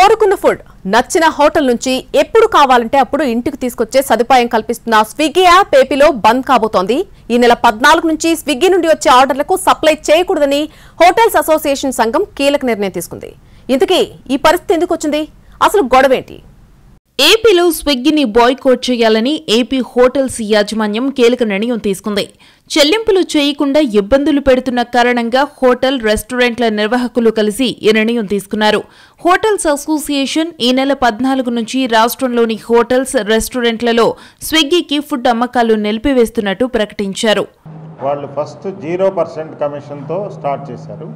కోరుకున్న ఫుడ్ నచ్చిన హోటల్ నుంచి ఎప్పుడు కావాలంటే అప్పుడు ఇంటికి తీసుకొచ్చే సదుపాయం కల్పిస్తున్న స్విగ్గీ యాప్ ఏపీలో బంద్ కాబోతోంది ఈ నెల పద్నాలుగు నుంచి స్విగ్గీ నుండి వచ్చే ఆర్డర్లకు సప్లై చేయకూడదని హోటల్స్ అసోసియేషన్ సంఘం కీలక నిర్ణయం తీసుకుంది ఇంతకీ ఈ పరిస్థితి ఎందుకు వచ్చింది అసలు గొడవేంటి ఏపీలో స్విగ్గీని బాయ్కోట్ చేయాలని ఏపీ హోటల్స్ యాజమాన్యం కీలక నిర్ణయం తీసుకుంది చెల్లింపులు చేయకుండా ఇబ్బందులు పెడుతున్న కారణంగా హోటల్ రెస్టారెంట్ల నిర్వాహకులు కలిసి ఈ నిర్ణయం తీసుకున్నారు హోటల్స్ అసోసియేషన్ ఈ నెల పద్నాలుగు నుంచి రాష్ట్రంలోని హోటల్స్ రెస్టారెంట్లలో స్విగ్గీకి ఫుడ్ అమ్మకాలు నిలిపివేస్తున్నట్టు ప్రకటించారు వాళ్ళు ఫస్ట్ జీరో పర్సెంట్ కమిషన్తో స్టార్ట్ చేశారు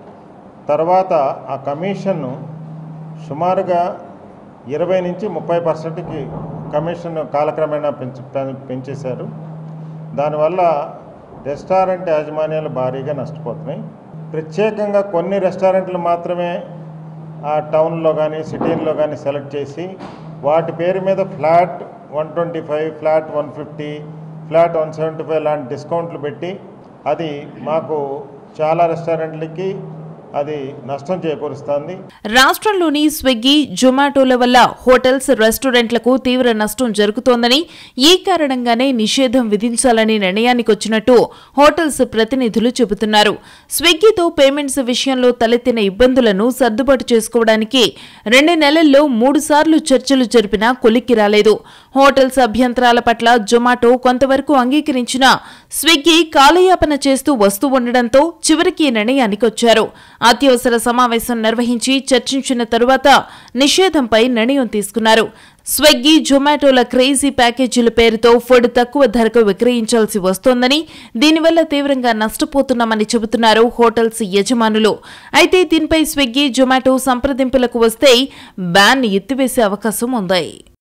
తర్వాత ఆ కమిషన్ను సుమారుగా ఇరవై నుంచి ముప్పై పర్సెంట్కి కమిషన్ కాలక్రమేణా పెంచు పెం- పెంచేశారు దానివల్ల రెస్టారెంట్ యాజమాన్యాలు భారీగా నష్టపోతున్నాయి ప్రత్యేకంగా కొన్ని రెస్టారెంట్లు మాత్రమే ఆ టౌన్లో కానీ సిటీల్లో కానీ సెలెక్ట్ చేసి వాటి పేరు మీద flat one twenty five flat one fifty flat one seventy five లాంటి డిస్కౌంట్లు పెట్టి అది మాకు చాలా రెస్టారెంట్లకి అది నష్టం చేకూరుస్తుంది రాష్ట్రంలోని స్విగ్గీ జొమాటోల వల్ల హోటల్స్ రెస్టారెంట్లకు తీవ్ర నష్టం జరుగుతోందని ఈ కారణంగానే నిషేధం విధించాలని నిర్ణయానికి వచ్చినట్టు హోటల్స్ ప్రతినిధులు చెబుతున్నారు స్విగ్గీతో పేమెంట్స్ విషయంలో తలెత్తిన ఇబ్బందులను సర్దుబాటు చేసుకోవడానికి రెండు నెలల్లో మూడు సార్లు చర్చలు జరిపినా కొలిక్కి రాలేదు హోటల్స్ అభ్యంతరాల పట్ల జొమాటో కొంతవరకు అంగీకరించినా స్విగ్గీ కాలయాపన చేస్తూ వస్తూ ఉండడంతో చివరికి ఈ నిర్ణయానికి వచ్చారు అత్యవసర సమావేశం నిర్వహించి చర్చించిన తరువాత నిషేధంపై నిర్ణయం తీసుకున్నారు స్విగ్గీ జొమాటోల క్రేజీ ప్యాకేజీల పేరుతో ఫుడ్ తక్కువ ధరకు విక్రయించాల్సి వస్తోందని దీనివల్ల తీవ్రంగా నష్టపోతున్నామని చెబుతున్నారు హోటల్స్ యజమానులు అయితే దీనిపై స్విగ్గీ జొమాటో సంప్రదింపులకు వస్తే బ్యాన్ ఎత్తివేసే అవకాశం ఉంది